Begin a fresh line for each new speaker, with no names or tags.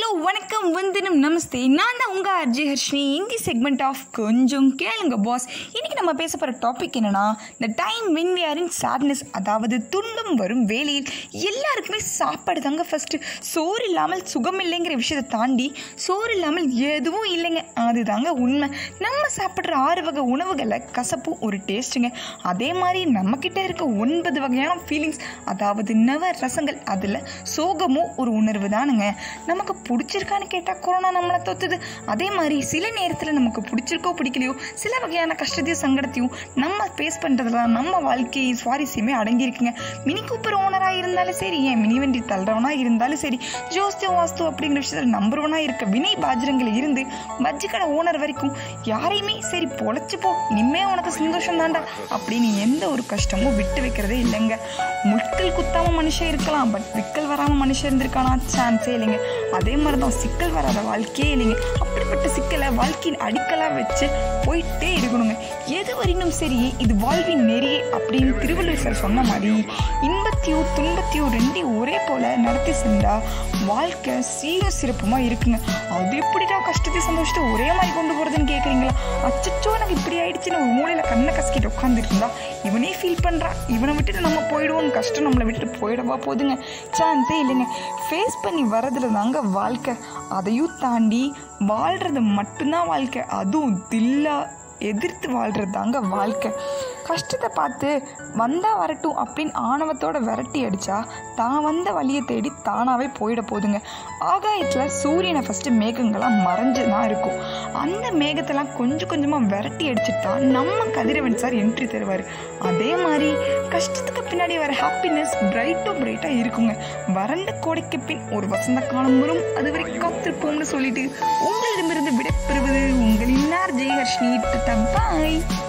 hello வணக்கம் வந்தனம் நமஸ்தே நான் தான் உங்கள் RJ Harshini Hindi segment of கொஞ்சம் கேளுங்க பாஸ் இன்னைக்கு நம்ம பேச போகிற டாபிக் என்னன்னா இந்த time when we are in sadness அதாவது துன்பம் வரும் வேலையில் எல்லாருக்குமே சாப்பாடு தாங்க ஃபஸ்ட்டு சோறு இல்லாமல் சுகம் இல்லைங்கிற விஷயத்தை தாண்டி சோறு இல்லாமல் எதுவும் இல்லைங்க அதுதாங்க உண்மை நம்ம சாப்பிட்ற ஆறு வகை உணவுகளில் கசப்பு ஒரு டேஸ்ட்டுங்க அதே மாதிரி நம்மக்கிட்ட இருக்க ஒன்பது வகையான ஃபீலிங்ஸ் அதாவது நவ ரசங்கள் அதில் சோகமும் ஒரு உணர்வு தானுங்க நமக்கு பிடிச்சிருக்கான்னு கேட்டால் கொரோனா நம்மளை தொத்துது அதே மாதிரி சில நேரத்தில் நமக்கு பிடிச்சிருக்கோ பிடிக்கலையோ சில வகையான கஷ்டத்தையும் சங்கடத்தையும் நம்ம ஃபேஸ் பண்ணுறதுல நம்ம வாழ்க்கை சுவாரஸ்யமே அடங்கியிருக்குங்க மினி கூப்பர் ஓனராக இருந்தாலும் சரி ஏன் மினி வண்டி தள்ளுறவனாக இருந்தாலும் சரி ஜோஸ்தியோ வாஸ்து அப்படிங்கிற விஷயத்தில் நம்பர் ஒன்னாக இருக்க வினய் பாஜரங்கில் இருந்து பஜ்ஜி கடை ஓனர் வரைக்கும் யாரையுமே சரி பொழைச்சு போ இனிமே உனக்கு சந்தோஷம் தாண்டா அப்படின்னு எந்த ஒரு கஷ்டமும் விட்டு வைக்கிறதே இல்லைங்க முட்கள் குத்தாம மனுஷன் இருக்கலாம் பட் விக்கல் வராம மனுஷன் இருந்திருக்கானா சான்ஸே இல்லைங்க அதே மாதிரி தான் சிக்கல் வராத வாழ்க்கையே இல்லைங்க அப்படிப்பட்ட சிக்கலை வாழ்க்கையின் அடிக்கலாக வச்சு போயிட்டே இருக்கணுங்க எது வரைக்கும் சரி இது வாழ்வின் நெறியே அப்படின்னு திருவள்ளுவர் சார் சொன்ன மாதிரி இன்பத்தையோ துன்பத்தையோ ரெண்டையும் ஒரே போல நடத்தி சென்றா வாழ்க்கை சீரும் சிறப்புமா இருக்குங்க அது எப்படிடா கஷ்டத்தை சந்தோஷத்தை ஒரே மாதிரி கொண்டு போறதுன்னு கேட்குறீங்களா அச்சச்சோ எனக்கு இப்படி ஆயிடுச்சுன்னு ஒரு மூலையில கண்ணை கசக்கிட்டு உட்காந்துருந்தா இவனே ஃபீல் பண்ணுறான் இவனை விட்டுட்டு நம்ம போயிடுவோம் கஷ்டம் நம்மளை விட்டுட்டு போயிடவா போதுங்க சான்ஸே இல்லைங்க ஃபேஸ் பண்ணி வரதுல தாங்க வாழ்க்கை அதையும் தாண்டி வாழ்கிறது மட்டும்தான் வாழ்க்கை அதுவும் தில்லா எதிர்த்து வாழ்கிறது தாங்க வாழ்க்கை கஷ்டத்தை பார்த்து வந்தா வரட்டும் அப்படின்னு ஆணவத்தோட விரட்டி அடிச்சா தான் வந்த வழியை தேடி தானாகவே போயிட போதுங்க ஆகாயத்தில் சூரியனை ஃபஸ்ட்டு மேகங்கள்லாம் மறைஞ்சு தான் இருக்கும் அந்த மேகத்தெல்லாம் கொஞ்சம் கொஞ்சமாக விரட்டி அடிச்சுட்டா நம்ம கதிரவன் சார் என்ட்ரி தருவார் அதே மாதிரி கஷ்டத்துக்கு பின்னாடி வர ஹாப்பினஸ் பிரைட்டும் பிரைட்டாக இருக்குங்க வறண்ட கோடைக்கு பின் ஒரு வசந்த காலம் வரும் அது வரைக்கும் காத்திருப்போம்னு சொல்லிட்டு உங்களிடமிருந்து விடைபெறுவது உங்களின் ஜெயஹர்ஷினி பாய்